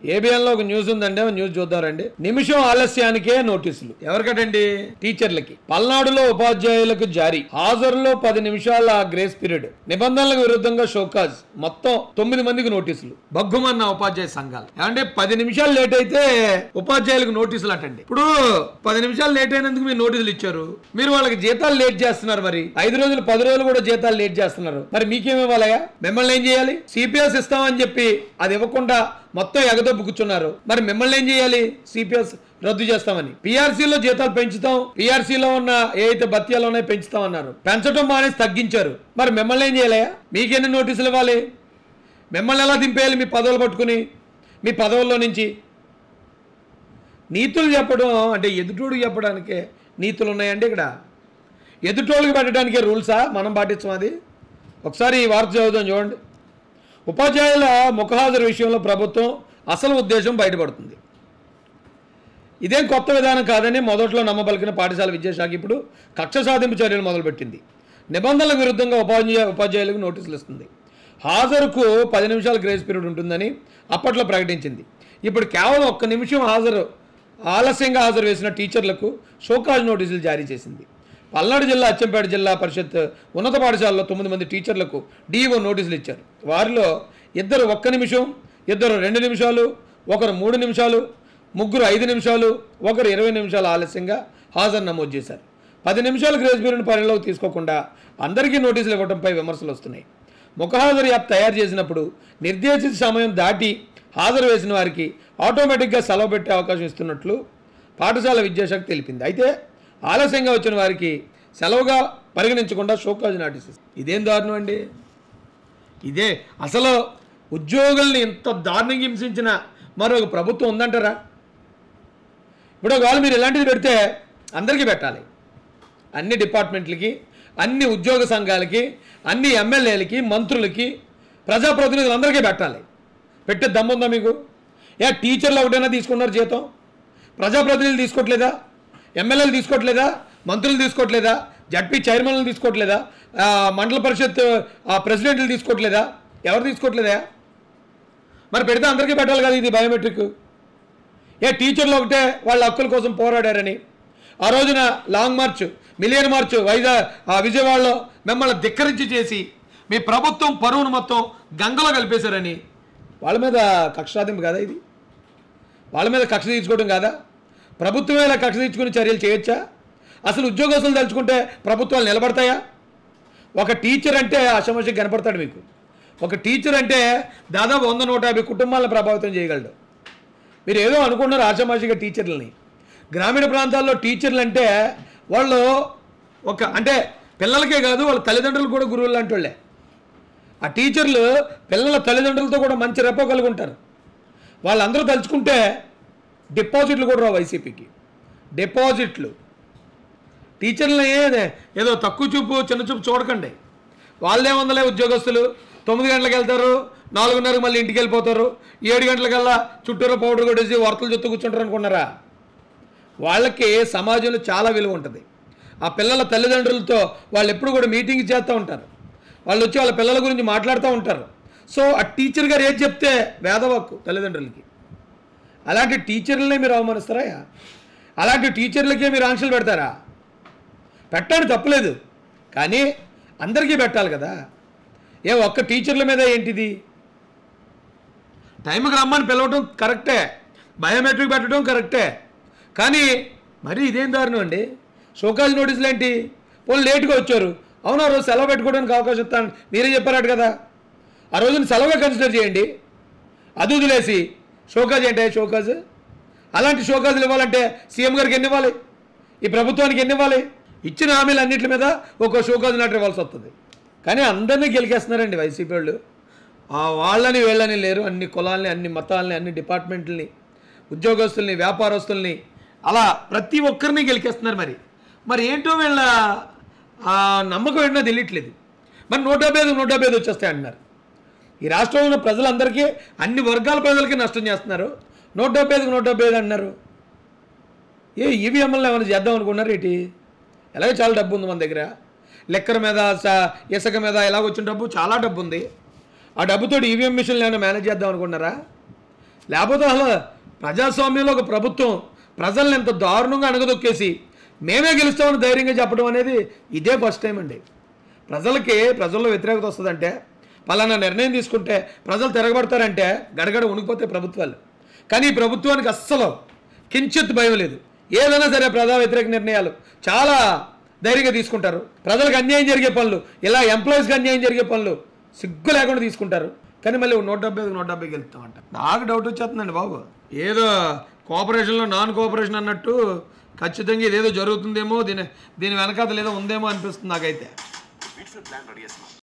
ABN లో ఒక news ఉందండి ఆ న్యూస్ చూద్దారండి నిమిషం ఆలస్యానికే నోటీసులు ఎవరికటండి టీచర్లకి పల్నాడులో ఉపాధ్యాయులకు జారీ హాజరులో పది నిమిషాల గ్రేస్ పీరియడ్ నిబంధనలకు విరుద్ధంగా షోకాజ్ మొత్తం తొమ్మిది మందికి నోటీసులు బగ్గుమన్న ఉపాధ్యాయ సంఘాలు అంటే పది నిమిషాలు లేట్ అయితే ఉపాధ్యాయులకు నోటీసులు అటండి ఇప్పుడు పది నిమిషాలు లేట్ అయినందుకు మీరు నోటీసులు ఇచ్చారు మీరు వాళ్ళకి జీతాలు లేట్ చేస్తున్నారు మరి ఐదు రోజులు పది రోజులు కూడా జీతాలు లేట్ చేస్తున్నారు మరి మీకేమి ఇవ్వాలయ్యా మిమ్మల్ని ఏం చేయాలి సిపిఎస్ ఇస్తామని చెప్పి అది ఇవ్వకుండా మొత్తం ఎగదొబ్బు కూర్చున్నారు మరి మిమ్మల్ని ఏం చేయాలి సిపిఎస్ రద్దు చేస్తామని పిఆర్సీలో జీతాలు పెంచుతాం పిఆర్సీలో ఉన్న ఏ అయితే భత్యాలు ఉన్నాయో పెంచుతాం అన్నారు పెంచడం మానేసి తగ్గించారు మరి మిమ్మల్ని ఏం చేయాలయ్యా మీకెన్ని నోటీసులు ఇవ్వాలి మిమ్మల్ని ఎలా దింపేయాలి మీ పదవులు పట్టుకుని మీ పదవుల్లో నుంచి నీతులు చెప్పడం అంటే ఎదుటోడికి చెప్పడానికే నీతులు ఉన్నాయండి ఇక్కడ ఎదుటోళ్ళకి పెట్టడానికే రూల్సా మనం పాటించం అది ఒకసారి ఈ వార్త చదువుదాం చూడండి ఉపాధ్యాయుల ముఖహాజరు విషయంలో ప్రభుత్వం అసలు ఉద్దేశం బయటపడుతుంది ఇదేం కొత్త విధానం కాదని మొదట్లో నమ్మబలికిన పాఠశాల విద్యాశాఖ ఇప్పుడు కక్ష సాధింపు చర్యలు మొదలుపెట్టింది నిబంధనలకు విరుద్ధంగా ఉపాధ్యాయ ఉపాధ్యాయులకు నోటీసులు ఇస్తుంది హాజరుకు పది నిమిషాల గ్రేస్ పీరియడ్ ఉంటుందని అప్పట్లో ప్రకటించింది ఇప్పుడు కేవలం ఒక్క నిమిషం హాజరు ఆలస్యంగా హాజరు వేసిన టీచర్లకు షోకాజ్ నోటీసులు జారీ చేసింది పల్నాడు జిల్లా అచ్చంపేట జిల్లా పరిషత్ ఉన్నత పాఠశాలలో తొమ్మిది మంది టీచర్లకు డీఓ నోటీసులు ఇచ్చారు వారిలో ఇద్దరు ఒక్క నిమిషం ఇద్దరు రెండు నిమిషాలు ఒకరు మూడు నిమిషాలు ముగ్గురు ఐదు నిమిషాలు ఒకరు ఇరవై నిమిషాలు ఆలస్యంగా హాజరు నమోదు చేశారు పది నిమిషాల గ్రేస్ పీరియడ్ పరిగణలోకి తీసుకోకుండా అందరికీ నోటీసులు ఇవ్వడంపై విమర్శలు వస్తున్నాయి ముఖహాజరు యాప్ తయారు చేసినప్పుడు నిర్దేశిత సమయం దాటి హాజరు వేసిన వారికి ఆటోమేటిక్గా సెలవు పెట్టే అవకాశం ఇస్తున్నట్లు పాఠశాల విద్యాశాఖ తెలిపింది అయితే ఆలస్యంగా వచ్చిన వారికి సెలవుగా పరిగణించకుండా షోకాజ్ నోటీస్ ఇస్తుంది. ఇదేం దారుణం అండి ఇదే అసలు ఉద్యోగుల్ని ఇంత దారుణంగా హింసించిన మరొక ప్రభుత్వం ఉందంటారా ఇప్పుడు ఒకవేళ మీరు ఇలాంటిది పెడితే అందరికీ పెట్టాలి అన్ని డిపార్ట్మెంట్లకి అన్ని ఉద్యోగ సంఘాలకి అన్ని ఎమ్మెల్యేలకి మంత్రులకి ప్రజాప్రతినిధులందరికీ పెట్టాలి పెట్టే దమ్ముందా మీకు ఏ టీచర్లు ఒకటైనా తీసుకున్నారు జీతం ప్రజాప్రతినిధులు తీసుకోవట్లేదా ఎమ్మెల్యేలు తీసుకోవట్లేదా మంత్రులు తీసుకోవట్లేదా జడ్పీ చైర్మన్లు తీసుకోవట్లేదా ఆ, మండల పరిషత్ ఆ, ప్రెసిడెంట్లు తీసుకోవట్లేదా ఎవరు తీసుకోవట్లేదా మరి పెడితే అందరికీ పెట్టాలి కదా ఇది బయోమెట్రిక్ ఏ టీచర్లు ఒకటే వాళ్ళ హక్కుల కోసం పోరాడారని ఆ రోజున long march million march Vizag ఆ విజయవాడలో మిమ్మల్ని ధిక్కరించి చేసి మీ ప్రభుత్వం పరువును మొత్తం గంగలో కలిపేశారని వాళ్ళ మీద కక్ష సాధింపు కదా ఇది వాళ్ళ మీద కక్ష తీర్చుకోవడం కాదా ప్రభుత్వమే ఇలా కక్ష తీర్చుకుని చర్యలు చేయొచ్చా అసలు ఉద్యోగస్తులు తలుచుకుంటే ప్రభుత్వాలు నిలబడతాయా ఒక టీచర్ అంటే అసమస్య కనపడతాడు మీకు ఒక టీచర్ అంటే దాదాపు వంద నూట యాభై కుటుంబాలను ప్రభావితం చేయగలడు మీరు ఏదో అనుకుంటున్నారు ఆషామాషిగా టీచర్లని గ్రామీణ ప్రాంతాల్లో టీచర్లు అంటే వాళ్ళు ఒక అంటే పిల్లలకే కాదు వాళ్ళ తల్లిదండ్రులు కూడా గురువులు లాంటి వాళ్ళే ఆ టీచర్లు పిల్లల తల్లిదండ్రులతో కూడా మంచి రెప్ప కలిగి ఉంటారు వాళ్ళందరూ తలుచుకుంటే డిపాజిట్లు కూడా రావు వైసీపీకి డిపాజిట్లు టీచర్లని ఏ- ఏదో తక్కువ చూపు చిన్న చూపు చూడకండి వాళ్ళే వందలే ఉద్యోగస్తులు తొమ్మిది గంటలకు వెళ్తారు నాలుగున్నరకు మళ్ళీ ఇంటికి వెళ్ళిపోతారు ఏడు గంటలకల్లా చుట్టూరు పౌడర్ కొట్టేసి వార్తలు చెప్తూ కూర్చుంటారు అనుకున్నారా వాళ్ళకి సమాజంలో చాలా విలువ ఉంటుంది ఆ పిల్లల తల్లిదండ్రులతో వాళ్ళు ఎప్పుడు కూడా మీటింగ్ చేస్తూ ఉంటారు వాళ్ళు వచ్చి వాళ్ళ పిల్లల గురించి మాట్లాడుతూ ఉంటారు సో ఆ టీచర్ గారు ఏది చెప్తే వేదవాక్కు తల్లిదండ్రులకి అలాంటి టీచర్లనే మీరు అవమానిస్తారా అలాంటి టీచర్లకే మీరు ఆంక్షలు పెడతారా పెట్టండి తప్పలేదు కానీ అందరికీ పెట్టాలి కదా ఏ ఒక్క టీచర్ల మీద ఏంటిది టైంకి రమ్మని పిలవటం కరెక్టే బయోమెట్రిక్ పెట్టడం కరెక్టే కానీ మరి ఇదేం దారుణం అండి షోకాజ్ నోటీసులు ఏంటి పోనీ లేట్గా వచ్చారు అవును ఆ రోజు సెలవు పెట్టుకోవడానికి అవకాశం ఇస్తాను మీరే చెప్పారట కదా ఆ రోజున సెలవుగా కన్సిడర్ చేయండి అది వదిలేసి షోకాజ్ ఏంటి షోకాజ్ అలాంటి షోకాజులు ఇవ్వాలంటే సీఎం గారికి ఎన్ని ఇవ్వాలి ఈ ప్రభుత్వానికి ఎన్ని ఇవ్వాలి ఇచ్చిన హామీలు అన్నింటి మీద ఒక షోకాజ్ నాటి ఇవ్వాల్సి వస్తుంది కానీ అందరినీ గెలికేస్తున్నారండి వైసీపీ వాళ్ళు ఆ వాళ్ళని వీళ్ళని లేరు అన్ని కులాలని అన్ని మతాలని అన్ని డిపార్ట్మెంట్లని ఉద్యోగస్తుల్ని వ్యాపారస్తుల్ని అలా ప్రతి ఒక్కరిని గెలికేస్తున్నారు మరి మరి ఏంటో వీళ్ళ ఆ నమ్మకం ఏంటో తెలియట్లేదు మరి నూట డెబ్బై ఐదు నూట డెబ్బై ఐదు వచ్చేస్తాయి అంటున్నారు ఈ రాష్ట్రంలో ఉన్న ప్రజలందరికీ అన్ని వర్గాల ప్రజలకి నష్టం చేస్తున్నారు నూట డెబ్బై ఐదుకి నూట డెబ్బై ఐదు అన్నారు ఏ ఈవీఎంఎల్ ఏమైనా చేద్దాం అనుకున్నారు ఏంటి ఎలాగో చాలా డబ్బు ఉంది మన దగ్గర లెక్కర మీద స- ఇసుక మీద ఎలాగ వచ్చిన డబ్బు చాలా డబ్బు ఉంది ఆ డబ్బుతో ఈవీఎం మిషన్లు ఏమైనా మేనేజ్ చేద్దాం అనుకున్నారా లేకపోతే అసలు ప్రజాస్వామ్యంలో ఒక ప్రభుత్వం ప్రజల్ని ఎంత దారుణంగా అణగదొక్కేసి మేమే గెలుస్తామని ధైర్యంగా చెప్పడం అనేది ఇదే ఫస్ట్ టైం అండి ప్రజలకి ప్రజల్లో వ్యతిరేకత వస్తుందంటే పలానా నిర్ణయం తీసుకుంటే ప్రజలు తిరగబడతారంటే గడగడ ఉనికిపోతే ప్రభుత్వాలు కానీ ఈ ప్రభుత్వానికి అస్సలు కించిత్ భయం లేదు ఏదైనా సరే ప్రజా వ్యతిరేక నిర్ణయాలు చాలా ధైర్యంగా తీసుకుంటారు ప్రజలకు అన్యాయం జరిగే పనులు ఇలా ఎంప్లాయీస్కి అన్యాయం జరిగే పనులు సిగ్గు లేకుండా తీసుకుంటారు కానీ మళ్ళీ నూట డెబ్బై నూట డెబ్బైకి వెళ్తామంట నాకు డౌట్ వచ్చేస్తుందండి బాబు ఏదో కోఆపరేషన్లో నాన్ కోఆపరేషన్ అన్నట్టు ఖచ్చితంగా ఇదేదో జరుగుతుందేమో దీని దీని వెనకాతలు ఏదో ఉందేమో అనిపిస్తుంది నాకైతే బ్యూటిఫుల్ ప్లాన్ రెడీ చేస్తున్నాం